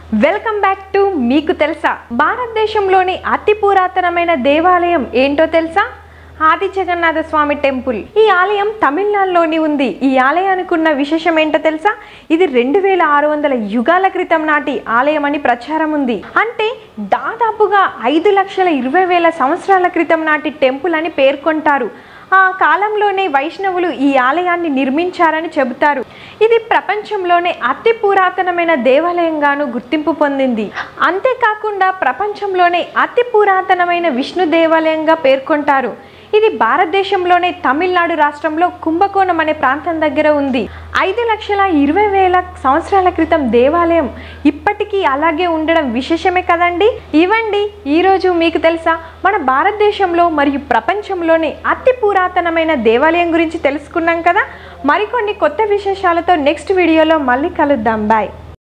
welcome back to మీకు తెలుసా భారతదేశంలోని అతి పురాతనమైన దేవాలయం ఏంటో తెలుసా ఆది జగన్నాథ స్వామి టెంపుల్ ఈ ఆలయం తమిళనాడులోని ఉంది ఈ ఆలయానికి ఉన్న విశేషం ఏంటో తెలుసా ఇది రెండు వేల ఆరు వందల యుగాల క్రితం నాటి ఆలయం అని ప్రచారం ఉంది అంటే దాదాపుగా ఐదు లక్షల ఇరవై వేల సంవత్సరాల క్రితం నాటి టెంపుల్ అని పేర్కొంటారు ఆ కాలంలోనే వైష్ణవులు ఈ ఆలయాన్ని నిర్మించారని చెబుతారు ఇది ప్రపంచంలోనే అతి పురాతనమైన దేవాలయంగాను గుర్తింపు పొందింది అంతేకాకుండా ప్రపంచంలోనే అతి పురాతనమైన విష్ణు దేవాలయంగా పేర్కొంటారు ఇది భారతదేశంలోనే తమిళనాడు రాష్ట్రంలో కుంభకోణం అనే ప్రాంతం దగ్గర ఉంది ఐదు లక్షల ఇరవై వేల సంవత్సరాల క్రితం దేవాలయం ఇప్పటికీ అలాగే ఉండడం విశేషమే కదండి ఇవండి ఈరోజు మీకు తెలుసా మన భారతదేశంలో మరియు ప్రపంచంలోనే అతి పురాతనమైన దేవాలయం గురించి తెలుసుకున్నాం కదా మరికొన్ని కొత్త విశేషాలతో నెక్స్ట్ వీడియోలో మళ్ళీ కలుద్దాం బాయ్